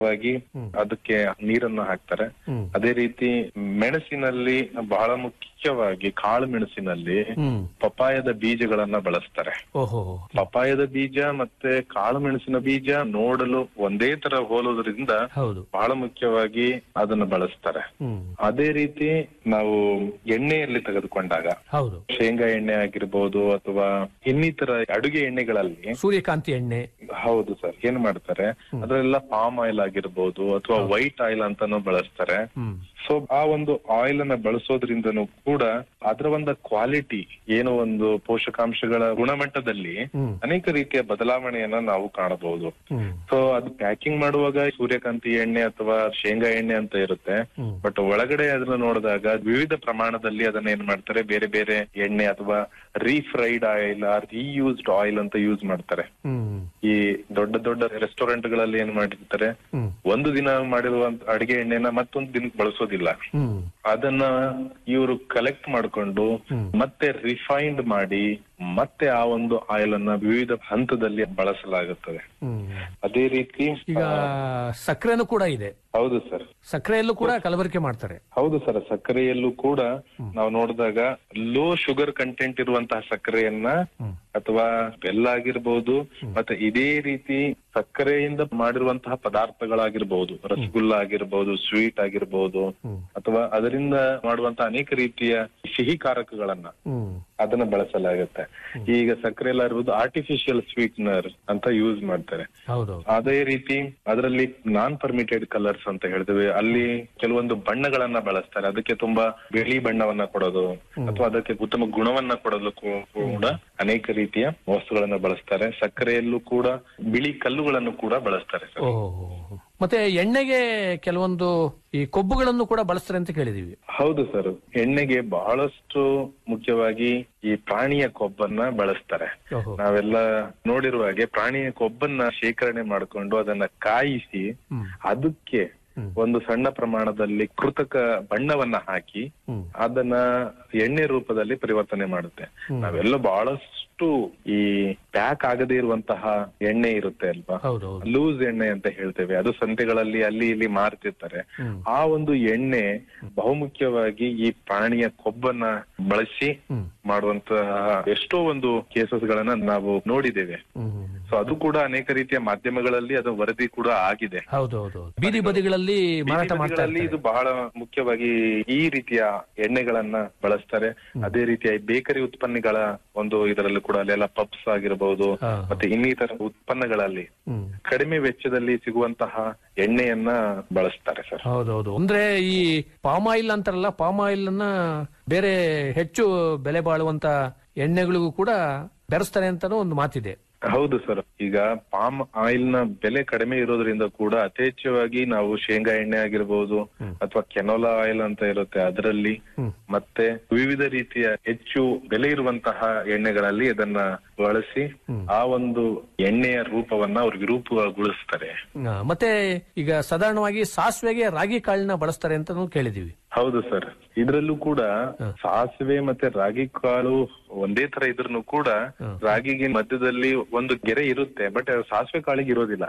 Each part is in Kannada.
ವಾಗಿ ಅದಕ್ಕೆ ನೀರನ್ನು ಹಾಕ್ತಾರೆ ಹ್ಮ್. ಅದೇ ರೀತಿ ಮೆಣಸಿನಲ್ಲಿ ಬಹಳ ಮುಖ್ಯವಾಗಿ ಕಾಳು ಮೆಣಸಿನಲ್ಲಿ ಹ್ಮ್ ಪಪಾಯದ ಬೀಜಗಳನ್ನ ಬಳಸ್ತಾರೆ ಓಹೋ ಪಪಾಯದ ಬೀಜ ಮತ್ತೆ ಕಾಳು ಮೆಣಸಿನ ಬೀಜ ನೋಡಲು ಒಂದೇ ತರ ಹೋಲೋದ್ರಿಂದ ಹೌದು ಬಹಳ ಮುಖ್ಯವಾಗಿ ಅದನ್ನ ಬಳಸ್ತಾರೆ ಹ್ಮ್ ಅದೇ ರೀತಿ ನಾವು ಎಣ್ಣೆಯಲ್ಲಿ ತೆಗೆದುಕೊಂಡಾಗ ಹೌದು ಶೇಂಗಾ ಎಣ್ಣೆ ಆಗಿರ್ಬೋದು ಅಥವಾ ಇನ್ನಿತರ ಅಡುಗೆ ಎಣ್ಣೆಗಳಲ್ಲಿ ಸೂರ್ಯಕಾಂತಿ ಎಣ್ಣೆ ಹೌದು ಸರ್ ಏನ್ ಮಾಡ್ತಾರೆ ಅದರೆಲ್ಲ ಪಾಮ್ ಆಯಿಲ್ ಆಗಿರ್ಬೋದು ಅಥವಾ ವೈಟ್ ಆಯಿಲ್ ಅಂತಾನು ಬಳಸ್ತಾರೆ ಹ್ಮ್ ಸೊ ಆ ಒಂದು ಆಯಿಲ್ ಅನ್ನ ಬಳಸೋದ್ರಿಂದನೂ ಕೂಡ ಅದರ ಒಂದು ಕ್ವಾಲಿಟಿ ಏನೋ ಒಂದು ಪೋಷಕಾಂಶಗಳ ಗುಣಮಟ್ಟದಲ್ಲಿ ಹ್ಮ್. ಅನೇಕ ರೀತಿಯ ಬದಲಾವಣೆಯನ್ನ ನಾವು ಕಾಣಬಹುದು ಹ್ಮ್ ಸೊ ಅದು ಪ್ಯಾಕಿಂಗ್ ಮಾಡುವಾಗ ಸೂರ್ಯಕಾಂತಿ ಎಣ್ಣೆ ಅಥವಾ ಶೇಂಗಾ ಎಣ್ಣೆ ಅಂತ ಇರುತ್ತೆ ಹ್ಮ್. ಬಟ್ ಒಳಗಡೆ ಅದನ್ನ ನೋಡಿದಾಗ ವಿವಿಧ ಪ್ರಮಾಣದಲ್ಲಿ ಅದನ್ನ ಏನ್ ಮಾಡ್ತಾರೆ ಬೇರೆ ಬೇರೆ ಎಣ್ಣೆ ಅಥವಾ refried oil or reused oil ಅಂತ ಯೂಸ್ ಮಾಡ್ತಾರೆ ಹ್ಮ್ ಈ ದೊಡ್ಡ ದೊಡ್ಡ ರೆಸ್ಟೋರೆಂಟ್ ಗಳಲ್ಲಿ ಏನ್ ಮಾಡಿರ್ತಾರೆ ಹ್ಮ್ ಒಂದು ದಿನ ಮಾಡಿರುವಂತ ಅಡಿಗೆ ಎಣ್ಣೆನ ಮತ್ತೊಂದು ದಿನಕ್ಕೆ ಬಳಸೋದಿಲ್ಲ ಹ್ಮ್ ಅದನ್ನ ಇವರು ಕಲೆಕ್ಟ್ ಮಾಡ್ಕೊಂಡು ಹ್ಮ್. ಮತ್ತೆ ರಿಫೈನ್ಡ್ ಮಾಡಿ ಮತ್ತೆ ಆ ಒಂದು ಆಯಿಲ್ ಅನ್ನ ವಿವಿಧ ಹಂತದಲ್ಲಿ ಬಳಸಲಾಗುತ್ತದೆ ಹ್ಮ್ ಅದೇ ರೀತಿ ಈಗ ಸಕ್ಕರೆನೂ ಕೂಡ ಇದೆ ಹೌದು ಸರ್ ಸಕ್ಕರೆಯಲ್ಲೂ ಕೂಡ ಕಲಬೆರಕೆ ಮಾಡ್ತಾರೆ ಹೌದು ಸರ್ ಸಕ್ಕರೆಯಲ್ಲೂ ಕೂಡ ನಾವು ನೋಡಿದಾಗ ಲೋ ಶುಗರ್ ಕಂಟೆಂಟ್ ಇರುವಂತಹ ಸಕ್ಕರೆಯನ್ನ ಹ್ಮ್. ಅಥವಾ ಬೆಲ್ಲ ಆಗಿರ್ಬೋದು ಮತ್ತೆ ಇದೇ ರೀತಿ ಸಕ್ಕರೆಯಿಂದ ಮಾಡಿರುವಂತಹ ಪದಾರ್ಥಗಳಾಗಿರ್ಬೋದು ರಸಗುಲ್ಲ ಆಗಿರ್ಬೋದು ಸ್ವೀಟ್ ಆಗಿರ್ಬೋದು ಹ್ಮ್. ಅಥವಾ ಅದರಿಂದ ಮಾಡುವಂತಹ ಅನೇಕ ರೀತಿಯ ಸಿಹಿ ಕಾರಕಗಳನ್ನ ಹ್ಮ್ ಅದನ್ನ ಬಳಸಲಾಗುತ್ತೆ ಈಗ ಸಕ್ಕರೆ ಎಲ್ಲ ಇರ್ಬೋದು ಆರ್ಟಿಫಿಷಿಯಲ್ ಸ್ವೀಟ್ನರ್ ಅಂತ ಯೂಸ್ ಮಾಡ್ತಾರೆ ಹೌದು ಅದೇ ರೀತಿ ಅದರಲ್ಲಿ ನಾನ್ ಪರ್ಮಿಟೆಡ್ ಕಲರ್ಸ್ ಅಂತ ಹೇಳ್ತೇವೆ ಅಲ್ಲಿ ಕೆಲವೊಂದು ಬಣ್ಣಗಳನ್ನ ಬಳಸ್ತಾರೆ ಅದಕ್ಕೆ ತುಂಬಾ ಬಿಳಿ ಬಣ್ಣವನ್ನ ಕೊಡೋದು ಅಥವಾ ಅದಕ್ಕೆ ಉತ್ತಮ ಗುಣವನ್ನ ಕೊಡಲು ಕೂ- ಕೂಡ ಅನೇಕ ರೀತಿಯ ವಸ್ತುಗಳನ್ನ ಬಳಸ್ತಾರೆ ಸಕ್ಕರೆಯಲ್ಲೂ ಕೂಡ ಬಿಳಿ ಕಲ್ಲುಗಳನ್ನು ಕೂಡ ಬಳಸ್ತಾರೆ ಸರ್ ಓಹೋ ಮತ್ತೆ ಎಣ್ಣೆಗೆ ಕೆಲವೊಂದು ಈ ಕೊಬ್ಬುಗಳನ್ನು ಕೂಡ ಬಳಸ್ತಾರೆ ಅಂತ ಕೇಳಿದೀವಿ ಹೌದು ಸರ್ ಎಣ್ಣೆಗೆ ಬಹಳಷ್ಟು ಮುಖ್ಯವಾಗಿ ಈ ಪ್ರಾಣಿಯ ಕೊಬ್ಬನ್ನ ಬಳಸ್ತಾರೆ ಓಹೋ ನಾವೆಲ್ಲ ನೋಡಿರುವ ಹಾಗೆ ಪ್ರಾಣಿಯ ಕೊಬ್ಬನ್ನ ಶೇಖರಣೆ ಮಾಡಿಕೊಂಡು ಅದನ್ನ ಕಾಯಿಸಿ ಹ್ಮ್ ಅದಕ್ಕೆ ಹ್ಮ್. ಒಂದು ಸಣ್ಣ ಪ್ರಮಾಣದಲ್ಲಿ ಕೃತಕ ಬಣ್ಣವನ್ನ ಹಾಕಿ ಹ್ಮ್ ಅದನ್ನ ಎಣ್ಣೆ ರೂಪದಲ್ಲಿ ಪರಿವರ್ತನೆ ಮಾಡುತ್ತೆ ನಾವೆಲ್ಲ ಬಹಳಷ್ಟು ಈ ಪ್ಯಾಕ್ ಆಗದೇ ಇರುವಂತಹ ಎಣ್ಣೆ ಇರುತ್ತೆ ಅಲ್ವಾ ಹೌದು ಹೌದು ಲೂಸ್ ಎಣ್ಣೆ ಅಂತ ಹೇಳ್ತೇವೆ ಅದು ಸಂತೆಗಳಲ್ಲಿ ಅಲ್ಲಿ ಇಲ್ಲಿ ಮಾರ್ತಿರ್ತಾರೆ ಹ್ಮ್. ಆ ಒಂದು ಎಣ್ಣೆ ಬಹುಮುಖ್ಯವಾಗಿ ಈ ಪ್ರಾಣಿಯ ಕೊಬ್ಬನ್ನ ಬಳಸಿ ಹ್ಮ್ ಮಾಡುವಂತಹ ಎಷ್ಟೋ ಒಂದು ಕೇಸಸ್ ಗಳನ್ನ ನಾವು ನೋಡಿದ್ದೇವೆ ಹ್ಮ್ ಸೊ ಅದು ಕೂಡ ಅನೇಕ ರೀತಿಯ ಮಾಧ್ಯಮಗಳಲ್ಲಿ ಅದು ವರದಿ ಕೂಡ ಆಗಿದೆ ಹೌದು ಹೌದು ಹೌದು. ಬೀದಿ ಬದಿಗಳಲ್ಲಿ ಮಾರಾಟ ಬೀದಿ ಮಾಡ್ತಾ ಬದಿಗಳಲ್ಲಿ ಇದು ಇರ್ತಾರೆ ಬಹಳ ಮುಖ್ಯವಾಗಿ ಈ ರೀತಿಯ ಎಣ್ಣೆಗಳನ್ನ ಬಳಸ್ತಾರೆ ಅದೇ ರೀತಿಯ ಬೇಕರಿ ಉತ್ಪನ್ನಗಳ ಒಂದು ಇದರಲ್ಲೂ ಕೂಡ ಅಲ್ಲೆಲ್ಲ ಪಪ್ಸ್ ಆಗಿರಬಹುದು ಹಾ. ಮತ್ತೆ ಇನ್ನಿತರ ಉತ್ಪನ್ನಗಳಲ್ಲಿ ಹ್ಮ್ ಕಡಿಮೆ ವೆಚ್ಚದಲ್ಲಿ ಸಿಗುವಂತಹ ಎಣ್ಣೆಯನ್ನ ಬಳಸ್ತಾರೆ ಸರ್ ಹೌದೌದು ಅಂದ್ರೆ ಈ ಪಾಮ್ ಆಯಿಲ್ ಅಂತಾರಲ್ಲ ಪಾಮ್ ಆಯಿಲ್ ಅನ್ನ ಬೇರೆ ಹೆಚ್ಚು ಬೆಲೆ ಬಾಳುವಂತ ಎಣ್ಣೆಗಳಿಗೂ ಕೂಡ ಬೆರೆಸ್ತಾರೆ ಅಂತಾನೂ ಒಂದು ಮಾತಿದೆ ಹೌದು ಸರ್ ಈಗ ಪಾಮ್ ಆಯಿಲ್ ನ ಬೆಲೆ ಕಡಿಮೆ ಇರೋದ್ರಿಂದ ಕೂಡ ಯಥೇಚ್ಛವಾಗಿ ನಾವು ಶೇಂಗಾ ಎಣ್ಣೆ ಆಗಿರ್ಬೋದು ಅಥವಾ ಕೆನೋಲಾ ಆಯಿಲ್ ಅಂತ ಇರುತ್ತೆ ಅದರಲ್ಲಿ ಹ್ಮ್. ಮತ್ತೆ ವಿವಿಧ ರೀತಿಯ ಹೆಚ್ಚು ಬೆಲೆ ಇರುವಂತಹ ಎಣ್ಣೆಗಳಲ್ಲಿ ಇದನ್ನ ಬಳಸಿ ಆ ಒಂದು ಎಣ್ಣೆಯ ರೂಪವನ್ನ ಅವ್ರಿಗೆ ರೂಪಗೊಳಿಸ್ತಾರೆ ಆ, ಮತ್ತೆ ಈಗ ಸಾಧಾರಣವಾಗಿ ಸಾಸಿವೆಗೆ ರಾಗಿ ಕಾಳನ್ನ ಬಳಸ್ತಾರೆ ಅಂತಾನೂ ಕೇಳಿದೀವಿ ಹೌದು ಸರ್ ಇದ್ರಲ್ಲೂ ಕೂಡ ಸಾಸಿವೆ ಮತ್ತೆ ರಾಗಿ ಕಾಳು ಒಂದೇ ತರ ಇದ್ರೂ ಕೂಡ ರಾಗಿಗೆ ಮಧ್ಯದಲ್ಲಿ ಒಂದು ಗೆರೆ ಇರುತ್ತೆ ಬಟ್ ಸಾಸಿವೆ ಕಾಳಿಗೆ ಇರೋದಿಲ್ಲ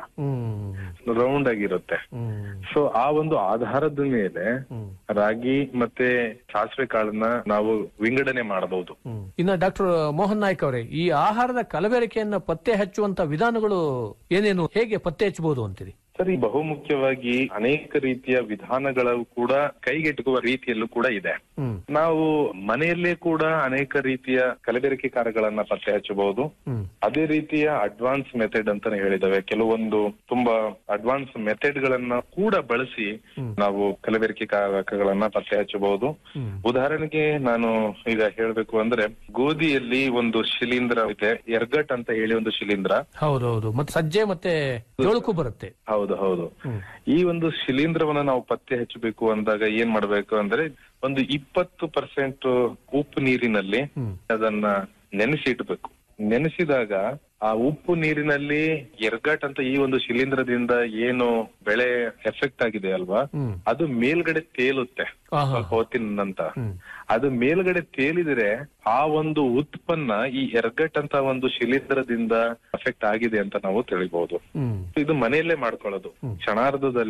ಹ್ಮ್ ರೌಂಡ್ ಆಗಿರುತ್ತೆ ಹ್ಮ್ ಸೊ ಆ ಒಂದು ಆಧಾರದ ಮೇಲೆ ಹ್ಮ್. ರಾಗಿ ಮತ್ತೆ ಸಾಸಿವೆ ಕಾಳನ್ನ ನಾವು ವಿಂಗಡಣೆ ಮಾಡಬಹುದು ಹ್ಮ್. ಇನ್ನ ಡಾಕ್ಟರ್ ಮೋಹನ್ ನಾಯ್ಕ್ ಅವರೇ ಈ ಆಹಾರದ ಕಲಬೆರಕೆಯನ್ನ ಪತ್ತೆ ಹಚ್ಚುವಂತ ವಿಧಾನಗಳು ಏನೇನು ಹೇಗೆ ಪತ್ತೆ ಹಚ್ಚಬಹುದು ಅಂತೀರಿ ಸರಿ ಬಹುಮುಖ್ಯವಾಗಿ ಅನೇಕ ರೀತಿಯ ವಿಧಾನಗಳು ಕೂಡ ಕೈಗೆಟುಕುವ ರೀತಿಯಲ್ಲೂ ಕೂಡ ಇದೆ ಹ್ಮ್ ನಾವು ಮನೆಯಲ್ಲೇ ಕೂಡ ಅನೇಕ ರೀತಿಯ ಕಲಬೆರಕೆಕಾರಗಳನ್ನ ಪತ್ತೆ ಹಚ್ಚಬಹುದು ಹ್ಮ್ ಅದೇ ರೀತಿಯ ಅಡ್ವಾನ್ಸ್ ಮೆಥಡ್ ಅಂತಾನೆ ಹೇಳಿದಾವೆ ಕೆಲವೊಂದು ತುಂಬಾ ಅಡ್ವಾನ್ಸ್ ಮೆಥಡ್ ಗಳನ್ನ ಕೂಡ ಬಳಸಿ ನಾವು ಕಲಬೆರಕೆ ಕಾರಕಗಳನ್ನ ಪತ್ತೆ ಹಚ್ಚಬಹುದು ಹ್ಮ್. ಉದಾಹರಣೆಗೆ ನಾನು ಈಗ ಹೇಳ್ಬೇಕು ಅಂದ್ರೆ ಗೋಧಿಯಲ್ಲಿ ಒಂದು ಶಿಲೀಂಧ್ರ ಇದೆ ಎರ್ಗಟ್ ಅಂತ ಹೇಳಿ ಒಂದು ಶಿಲೀಂಧ್ರ ಹೌದೌದು ಮತ್ತೆ ಸಜ್ಜೆ ಮತ್ತೆ ಜೋಳಕ್ಕೂ ಬರುತ್ತೆ ಹೌದು ಹೌದು ಈ ಒಂದು ಶಿಲೀಂಧ್ರವನ್ನ ನಾವು ಪತ್ತೆ ಹಚ್ಚಬೇಕು ಅಂದಾಗ ಏನ್ ಮಾಡ್ಬೇಕು ಅಂದ್ರೆ ಒಂದು ಇಪ್ಪತ್ತು ಪರ್ಸೆಂಟ್ ಉಪ್ಪು ನೀರಿನಲ್ಲಿ ಹ್ಮ್. ಅದನ್ನ ನೆನೆಸಿ ಇಟ್ಬೇಕು ನೆನೆಸಿದಾಗ ಆ ಉಪ್ಪು ನೀರಿನಲ್ಲಿ ಎರ್ಗಟ್ ಅಂತ ಈ ಒಂದು ಶಿಲೀಂಧ್ರದಿಂದ ಏನು ಬೆಳೆ ಎಫೆಕ್ಟ್ ಆಗಿದೆ ಅಲ್ವಾ ಹ್ಮ್ ಅದು ಮೇಲ್ಗಡೆ ತೇಲುತ್ತೆ ಆಹಾ. ಸ್ವಲ್ಪ ಹೊತ್ತಿನ ನಂತರ ಹ್ಮ್ ಅದು ಮೇಲ್ಗಡೆ ತೇಲಿದ್ರೆ ಆ ಒಂದು ಉತ್ಪನ್ನ ಈ ಎರ್ಗಟ್ ಅಂತ ಒಂದು ಶಿಲೀಂಧ್ರದಿಂದ ಅಫೆಕ್ಟ್ ಆಗಿದೆ ಅಂತ ನಾವು ತಿಳಿಬಹುದು ಹ್ಮ್ ಇದು ಮನೆಯಲ್ಲೇ ಮಾಡ್ಕೊಳ್ಳೋದು ಕ್ಷಣಾರ್ಧದಲ್ಲಿ